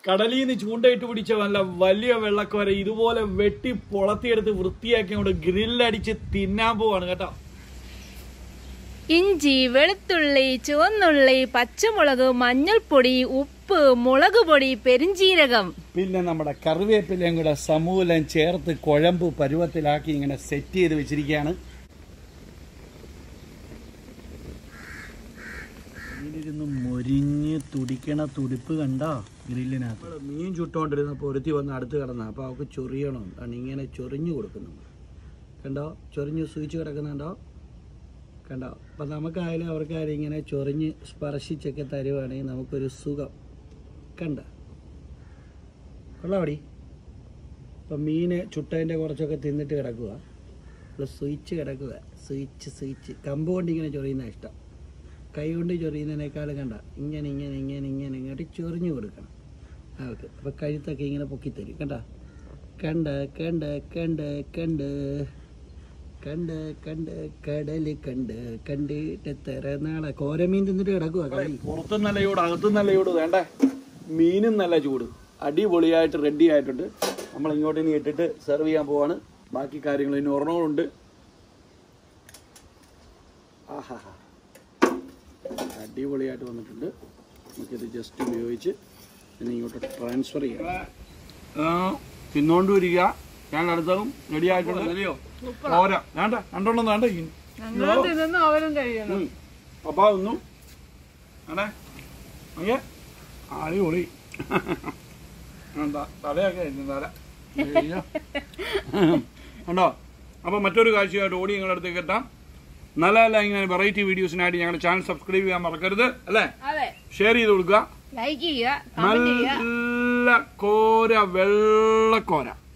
കടലിൽ നിന്ന് ചൂണ്ടയിട്ട് പിടിച്ച നല്ല വലിയ വെള്ളക്കോര ഇതുപോലെ വെട്ടി പൊളത്തിയെടുത്ത് വൃത്തിയാക്കി കൊണ്ട് ഗ്രില്ലടിച്ച് തിന്നാൻ പോവാണ് കേട്ടോ ഇഞ്ചി വെളുത്തുള്ളി ചുവന്നുള്ളി പച്ചമുളക് മഞ്ഞൾപ്പൊടി ഉപ്പ് മുളക് പൊടി പെരിഞ്ചീരകം പിന്നെ നമ്മുടെ കറിവേപ്പിലയും കൂടെ സമൂലം ചേർത്ത് കുഴമ്പ് പരുവത്തിലാക്കി ഇങ്ങനെ സെറ്റ് ചെയ്ത് വെച്ചിരിക്കുകയാണ് ഇതിലിരുന്ന് മൊരിഞ്ഞ് തുടിക്കണ തുടിപ്പ് കണ്ടോ ഗ്രില്ലിനകത്ത് മീൻ ചുട്ടോണ്ടിരുന്നപ്പോൾ ഒരുത്തി വന്ന് അടുത്ത് കിടന്ന അപ്പോൾ അവൾക്ക് ചൊറിയണം കാരണം ഇങ്ങനെ ചൊറിഞ്ഞു കൊടുക്കുന്നു കണ്ടോ ചൊറിഞ്ഞ് സൂചിച്ച് കിടക്കുന്നുണ്ടോ കണ്ടോ അപ്പം നമുക്കായാലും അവർക്കായാലും ഇങ്ങനെ ചൊറിഞ്ഞ് സ്പർശിച്ചൊക്കെ തരുവാണെങ്കിൽ നമുക്കൊരു സുഖം കണ്ട കൊള്ളാവടി അപ്പം മീന് ചുട്ടതിൻ്റെ കുറച്ചൊക്കെ തിന്നിട്ട് കിടക്കുക ഇപ്പോൾ സ്വിച്ച് കിടക്കുക സ്വിച്ച് സ്വിച്ച് കമ്പ് കൊണ്ട് ഇങ്ങനെ ചൊറിയുന്ന ഇഷ്ടം കൈ കൊണ്ട് ചൊറിയുന്നതിനേക്കാളും കണ്ട ഇങ്ങനെ ഇങ്ങനെ ഇങ്ങനെ ഇങ്ങനെ ഇങ്ങോട്ട് ചൊറിഞ്ഞു കൊടുക്കണം അവർക്ക് അപ്പോൾ കഴുത്തൊക്കെ ഇങ്ങനെ പൊക്കിത്തരും കണ്ട കണ്ട കണ്ട കണ്ട കണ്ട് കണ്ട് കണ്ട് കടല് കണ്ട് കണ്ടിട്ട് എത്ര നാളെ കോരമീൻ തിന്നിട്ട് കിടക്കുക പുറത്തും നല്ല ചൂട് അകത്തും നല്ല ചൂട് വേണ്ടേ മീനും നല്ല ചൂട് അടിപൊളിയായിട്ട് റെഡി ആയിട്ടുണ്ട് നമ്മൾ ഇങ്ങോട്ട് ഇനി ഇട്ടിട്ട് സെർവ് ചെയ്യാൻ പോവാണ് ബാക്കി കാര്യങ്ങൾ ഇനി ഒരെണ്ണമുണ്ട് ആഹാ അടിപൊളിയായിട്ട് വന്നിട്ടുണ്ട് നമുക്കിത് ജസ്റ്റ് ഉപയോഗിച്ച് ഇനി ഇങ്ങോട്ട് ട്രാൻസ്ഫർ ചെയ്യാം തിന്നോണ്ട് വരിക ഞാൻ അടുത്തതും റെഡി ആയിട്ടുണ്ട് അല്ലയോ പോരാ വേണ്ട രണ്ടെണ്ണം വേണ്ട അവരും കഴിയണം ഉം. പപ്പാ തിന്നു വേണ്ടേ അയ്യേ അടിപൊളി എന്താ തലയൊക്കെ ഇരുന്നു തല അയ്യോ. കണ്ടോ അപ്പൊ മറ്റൊരു കാഴ്ചയായിട്ട് ഓടി നിങ്ങളുടെ അടുത്തേക്ക് എത്താം നല്ല നല്ല ഇങ്ങനെ വെറൈറ്റി വീഡിയോസിനായിട്ട് ഞങ്ങളുടെ ചാനൽ സബ്സ്ക്രൈബ് ചെയ്യാൻ മറക്കരുത് അല്ലേ അതെ ഷെയർ ചെയ്ത് കൊടുക്കുക ലൈക്ക് ചെയ്യുക കമന്റ് ചെയ്യുക നല്ല കോര വെള്ളക്കോര